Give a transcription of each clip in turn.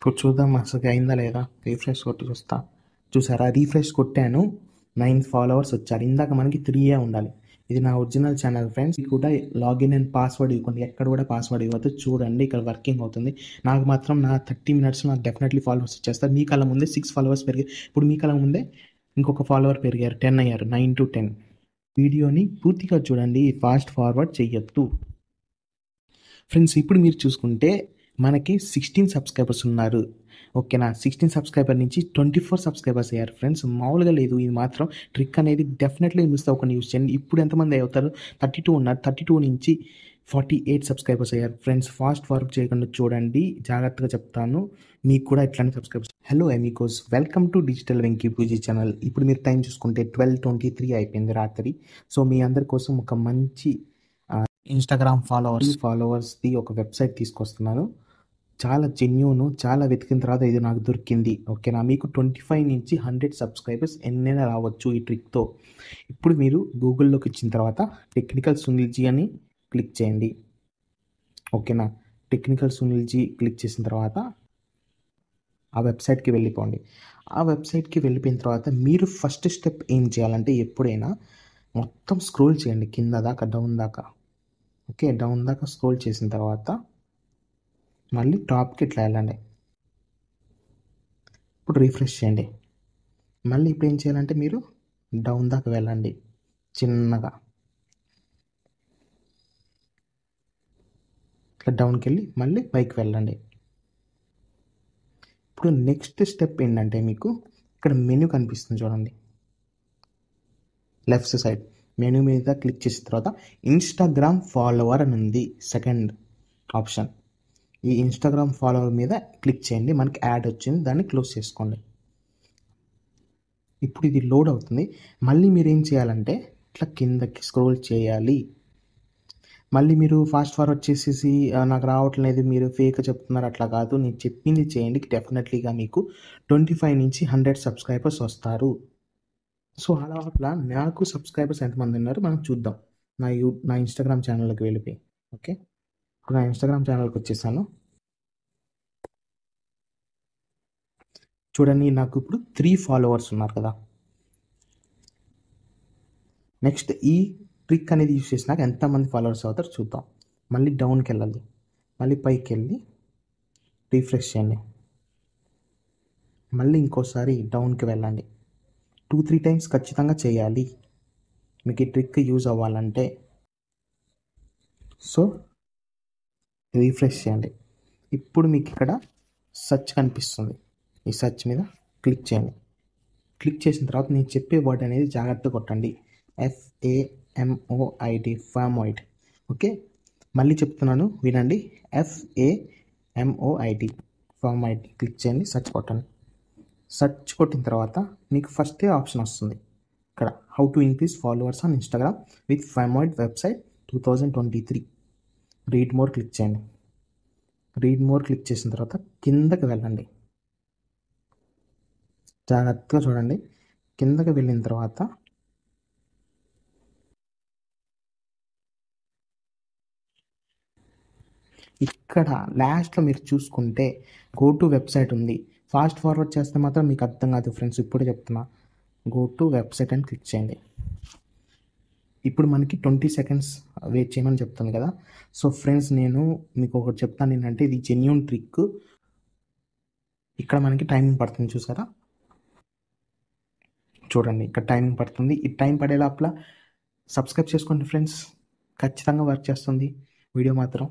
ఇప్పుడు చూద్దాం అసలు అయిందా లేదా రీఫ్రెష్ కొట్టి చూస్తా చూసారా రీఫ్రెష్ కొట్టాను నైన్ ఫాలోవర్స్ వచ్చారు ఇందాక మనకి త్రీయే ఉండాలి ఇది నా ఒరిజినల్ ఛానల్ ఫ్రెండ్స్ ఇది కూడా లాగిన్ అండ్ పాస్వర్డ్ ఇవ్వకండి ఎక్కడ కూడా పాస్వర్డ్ ఇవ్వద్దు చూడండి ఇక్కడ వర్కింగ్ అవుతుంది నాకు మాత్రం నా థర్టీ మినిట్స్ నాకు డెఫినెట్లీ ఫాలోవర్స్ వచ్చేస్తారు మీ కళ్ళ ముందే సిక్స్ ఫాలోవర్స్ పెరిగాయి ఇప్పుడు మీ కళ్ళ ముందే ఇంకొక ఫాలోవర్ పెరిగారు టెన్ అయ్యారు నైన్ టు టెన్ వీడియోని పూర్తిగా చూడండి ఫాస్ట్ ఫార్వర్డ్ చెయ్యొద్దు ఫ్రెండ్స్ ఇప్పుడు మీరు చూసుకుంటే మనకి సిక్స్టీన్ సబ్స్క్రైబర్స్ ఉన్నారు ఓకేనా సిక్స్టీన్ సబ్స్క్రైబర్ నుంచి ట్వంటీ ఫోర్ సబ్స్క్రైబర్స్ అయ్యారు ఫ్రెండ్స్ మామూలుగా లేదు ఇది మాత్రం ట్రిక్ అనేది డెఫినెట్లీ మిస్ అవ్వకుండా యూస్ చేయండి ఇప్పుడు ఎంతమంది అవుతారు థర్టీ టూ ఉన్నారు థర్టీ టూ నుంచి ఫార్టీ ఎయిట్ సబ్స్క్రైబర్స్ అయ్యారు ఫ్రెండ్స్ ఫాస్ట్ ఫార్వర్డ్ చేయకుండా చూడండి జాగ్రత్తగా చెప్తాను మీకు కూడా ఇట్లాంటి subscribers hello amigos welcome to digital Venky Pooji channel ఇప్పుడు మీరు టైం చూసుకుంటే ట్వెల్వ్ ట్వంటీ త్రీ అయిపోయింది రాత్రి సో మీ అందరి కోసం ఒక మంచి ఇన్స్టాగ్రామ్ ఫాలోవర్స్ ఫాలోవర్స్ది ఒక వెబ్సైట్ తీసుకొస్తున్నాను చాలా జెన్యూన్ చాలా వెతికిన తర్వాత ఇది నాకు దొరికింది ఓకేనా మీకు ట్వంటీ ఫైవ్ నుంచి హండ్రెడ్ సబ్స్క్రైబర్స్ ఎన్నైనా రావచ్చు ఈ ట్రిక్తో ఇప్పుడు మీరు గూగుల్లోకి వచ్చిన తర్వాత టెక్నికల్ సునీల్జీ అని క్లిక్ చేయండి ఓకేనా టెక్నికల్ సునీల్జీ క్లిక్ చేసిన తర్వాత ఆ వెబ్సైట్కి వెళ్ళిపోండి ఆ వెబ్సైట్కి వెళ్ళిపోయిన తర్వాత మీరు ఫస్ట్ స్టెప్ ఏం చేయాలంటే ఎప్పుడైనా మొత్తం స్క్రోల్ చేయండి కింద దాకా డౌన్ దాకా ఓకే డౌన్ దాకా స్క్రోల్ చేసిన తర్వాత మళ్ళీ టాప్కి ఇట్లా వెళ్ళండి ఇప్పుడు రీఫ్రెష్ చేయండి మళ్ళీ ఇప్పుడు ఏం చేయాలంటే మీరు డౌన్ దాకా వెళ్ళండి చిన్నగా ఇట్లా డౌన్కి వెళ్ళి మళ్ళీ పైకి వెళ్ళండి ఇప్పుడు నెక్స్ట్ స్టెప్ ఏంటంటే మీకు ఇక్కడ మెనూ కనిపిస్తుంది చూడండి లెఫ్ట్ సైడ్ మెనూ మీద క్లిక్ చేసిన తర్వాత ఇన్స్టాగ్రామ్ ఫాలోవర్ అని ఉంది సెకండ్ ఆప్షన్ ఈ ఇన్స్టాగ్రామ్ ఫాలోవర్ మీద క్లిక్ చేయండి మనకి యాడ్ వచ్చింది దాన్ని క్లోజ్ చేసుకోండి ఇప్పుడు ఇది లోడ్ అవుతుంది మళ్ళీ మీరు ఏం చేయాలంటే ఇట్లా కిందకి స్క్రోల్ చేయాలి మళ్ళీ మీరు ఫాస్ట్ ఫార్వర్డ్ చేసేసి "ఆ, నాకు రావట్లేదు మీరు ఫేక్ చెప్తున్నారు అట్లా కాదు నేను చెప్పింది చేయండి డెఫినెట్లీగా మీకు ట్వంటీ ఫైవ్ నుంచి హండ్రెడ్ సబ్స్క్రైబర్స్ వస్తారు సో అలా అట్లా నాకు సబ్స్క్రైబర్స్ ఎంతమంది ఉన్నారు మనం చూద్దాం నా యూ నా ఇన్స్టాగ్రామ్ ఛానల్లోకి వెళ్ళిపోయి ఓకే ఇప్పుడు నా ఇన్స్టాగ్రామ్ ఛానల్కి వచ్చేసాను చూడండి నాకు ఇప్పుడు త్రీ ఫాలోవర్స్ ఉన్నారు కదా నెక్స్ట్ ఈ ట్రిక్ అనేది యూస్ చేసినాక ఎంతమంది ఫాలోవర్స్ అవుతారో చూద్దాం మళ్ళీ డౌన్కి వెళ్ళాలి మళ్ళీ పైకి వెళ్ళి రీఫ్రెష్ చేయండి మళ్ళీ ఇంకోసారి డౌన్కి వెళ్ళండి టూ త్రీ టైమ్స్ ఖచ్చితంగా చేయాలి మీకు ఈ ట్రిక్ యూజ్ అవ్వాలంటే సో రీఫ్రెష్ చేయండి ఇప్పుడు మీకు ఇక్కడ సర్చ్ కనిపిస్తుంది ఈ సర్చ్ మీద క్లిక్ చేయండి క్లిక్ చేసిన తర్వాత నేను చెప్పే వర్డ్ అనేది జాగ్రత్తగా కొట్టండి ఎఫ్ఏఎంఓఐడి ఫామోయిడ్ ఓకే మళ్ళీ చెప్తున్నాను వినండి ఎఫ్ఏఎంఓఐడి ఫామోయిడ్ క్లిక్ చేయండి సర్చ్ కొట్టండి సర్చ్ కొట్టిన తర్వాత మీకు ఫస్టే ఆప్షన్ వస్తుంది ఇక్కడ how to increase followers on Instagram with Famoid website two thousand twenty three read more click చేయండి రీడ్ మోర్ క్లిక్ చేసిన తర్వాత కిందకి వెళ్ళండి జాగ్రత్తగా చూడండి కిందకి వెళ్ళిన తర్వాత ఇక్కడ లాస్ట్లో మీరు చూసుకుంటే గో టు వెబ్సైట్ ఉంది ఫాస్ట్ ఫార్వర్డ్ చేస్తే మాత్రం మీకు అర్థం కాదు ఫ్రెండ్స్ ఇప్పుడే చెప్తున్నా గో టు వెబ్సైట్ అని క్లిక్ చేయండి ఇప్పుడు మనకి ట్వంటీ సెకండ్స్ వెయిట్ చేయమని చెప్తుంది కదా సో ఫ్రెండ్స్ నేను మీకు ఒకటి చెప్తాను ఏంటంటే ఇది జెన్యున్ ట్రిక్ ఇక్కడ మనకి టైమింగ్ పడుతుంది చూసారా చూడండి ఇక్కడ టైమింగ్ పడుతుంది ఈ టైం పడే లోపల సబ్స్క్రైబ్ చేసుకోండి ఫ్రెండ్స్ ఖచ్చితంగా వర్క్ చేస్తుంది వీడియో మాత్రం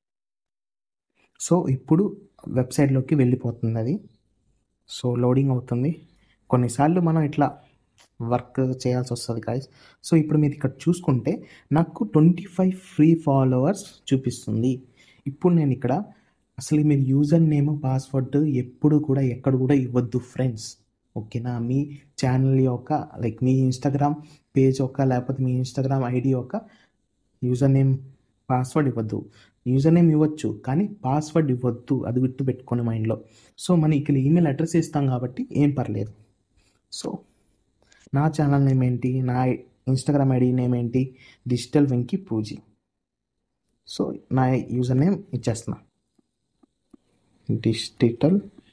సో ఇప్పుడు వెబ్సైట్లోకి వెళ్ళిపోతుంది అది సో లోడింగ్ అవుతుంది కొన్నిసార్లు మనం ఇట్లా వర్క్ చేయాల్సి వస్తుంది గాయస్ సో ఇప్పుడు మీరు ఇక్కడ చూసుకుంటే నాకు ట్వంటీ ఫైవ్ ఫ్రీ ఫాలోవర్స్ చూపిస్తుంది ఇప్పుడు నేను ఇక్కడ అసలు మీరు యూజర్ నేమ్ పాస్వర్డ్ ఎప్పుడు కూడా ఎక్కడ కూడా ఇవ్వద్దు ఫ్రెండ్స్ ఓకేనా మీ ఛానల్ యొక్క లైక్ మీ ఇన్స్టాగ్రామ్ పేజ్ యొక్క లేకపోతే మీ ఇన్స్టాగ్రామ్ ఐడి యొక్క యూజర్ నేమ్ పాస్వర్డ్ ఇవ్వద్దు యూజర్ నేమ్ ఇవ్వచ్చు కానీ పాస్వర్డ్ ఇవ్వద్దు అది గుర్తు పెట్టుకోండి మైండ్లో సో మనం ఇక్కడ ఈమెయిల్ అడ్రస్ ఇస్తాం కాబట్టి ఏం పర్లేదు సో నా ఛానల్ నేమ్ ఏంటి నా ఇన్స్టాగ్రామ్ ఐడి నేమ్ ఏంటి డిజిటల్ వెంకీ పూజీ సో నా యూజర్ నేమ్ ఇచ్చేస్తున్నా డిజిటల్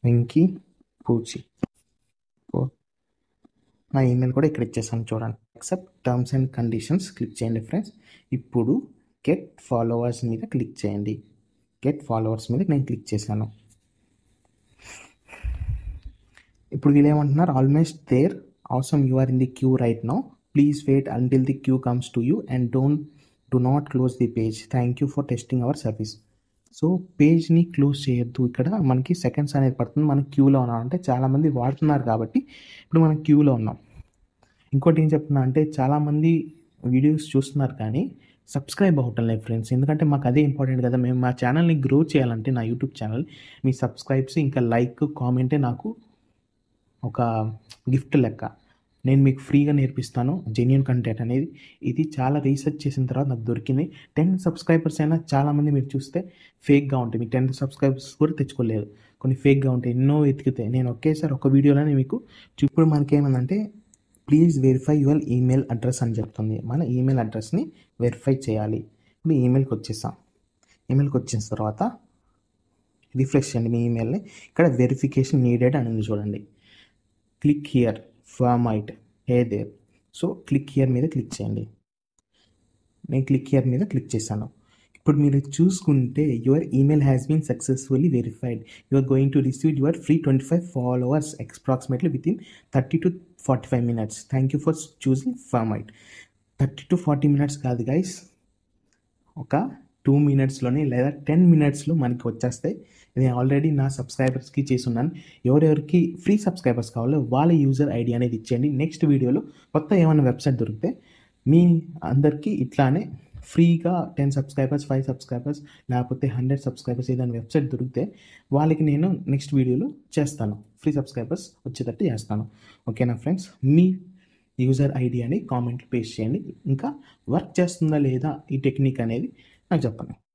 వెంకీ పూచి ఓ. నా ఈమెయిల్ కూడా ఇక్కడ ఇచ్చేసాను చూడండి accept terms and conditions click చేయండి ఫ్రెండ్స్ ఇప్పుడు గెట్ ఫాలోవర్స్ మీద క్లిక్ చేయండి గెట్ ఫాలోవర్స్ మీద నేను క్లిక్ చేశాను ఇప్పుడు వీళ్ళు ఏమంటున్నారు ఆల్మోస్ట్ దేర్ అవసరం you are in the queue right now please wait until the queue comes to you and don't do not close the page thank you for testing our service so పేజ్ని close చేయొద్దు ఇక్కడ మనకి seconds అనేది పడుతుంది మనం క్యూలో ఉన్నాం అంటే చాలామంది వాడుతున్నారు కాబట్టి ఇప్పుడు మనం క్యూలో ఉన్నాం ఇంకోటి ఏం చెప్తున్నా అంటే చాలామంది వీడియోస్ చూస్తున్నారు కానీ సబ్స్క్రైబ్ అవ్వటం లేదు ఫ్రెండ్స్ ఎందుకంటే మాకు అదే ఇంపార్టెంట్ కదా మేము మా ఛానల్ని గ్రో చేయాలంటే నా యూట్యూబ్ ఛానల్ మీ సబ్స్క్రైబ్స్ ఇంకా లైక్ కామెంటే నాకు ఒక గిఫ్ట్ లెక్క నేను మీకు ఫ్రీగా నేర్పిస్తాను జెన్యున్ కంటెంట్ అనేది ఇది చాలా రీసెర్చ్ చేసిన తర్వాత నాకు దొరికింది టెన్ సబ్స్క్రైబర్స్ అయినా చాలామంది మీరు చూస్తే ఫేక్గా ఉంటాయి మీకు టెన్ సబ్స్క్రైబర్స్ కూడా తెచ్చుకోలేదు కొన్ని ఫేక్గా ఉంటాయి ఎన్నో వెతికితే నేను ఒకేసారి ఒక వీడియోలోనే మీకు చూ- ఇప్పుడు మనకేమందంటే please verify your email address అని చెప్తుంది మన ఈమెయిల్ అడ్రస్ని వెరిఫై చేయాలి ఇప్పుడు ఈమెయిల్కి వచ్చేసాం ఈమెయిల్కి వచ్చిన తర్వాత రిఫ్రెష్ చేయండి మీ ఈమెయిల్ని ఇక్కడ వెరిఫికేషన్ నీడెడ్ అని ఉంది చూడండి click here formite a there so click here మీద క్లిక్ చేయండి నేను క్లిక్ హియర్ మీద క్లిక్ చేశాను ఇప్పుడు మీరు చూసుకుంటే your email has been successfully verified you are going to receive your free twenty five followers approximately with in thirty to forty five minutes thank you for choosing formite thirty to forty minutes కాదు guys ఒక two మినిట్స్లోనే లేదా ten మినిట్స్లో మనకి వచ్చేస్తాయి నేను already నా సబ్స్క్రైబర్స్కి చేసి ఉన్నాను ఎవరెవరికి ఫ్రీ సబ్స్క్రైబర్స్ కావాలో వాళ్ళ యూజర్ ఐడి అనేది ఇచ్చేయండి నెక్స్ట్ వీడియోలో కొత్త ఏమైనా వెబ్సైట్ దొరికితే మీ అందరికీ ఇట్లానే ఫ్రీగా టెన్ సబ్స్క్రైబర్స్ ఫైవ్ సబ్స్క్రైబర్స్ లేకపోతే హండ్రెడ్ సబ్స్క్రైబర్స్ ఏదైనా వెబ్సైట్ దొరికితే వాళ్ళకి నేను నెక్స్ట్ వీడియోలో చేస్తాను ఫ్రీ సబ్స్క్రైబర్స్ వచ్చేటట్టు చేస్తాను ఓకేనా ఫ్రెండ్స్ మీ యూజర్ ఐడి అని కామెంట్లు పేస్ట్ చేయండి ఇంకా వర్క్ చేస్తుందా లేదా ఈ టెక్నిక్ అనేది నాకు చెప్పండి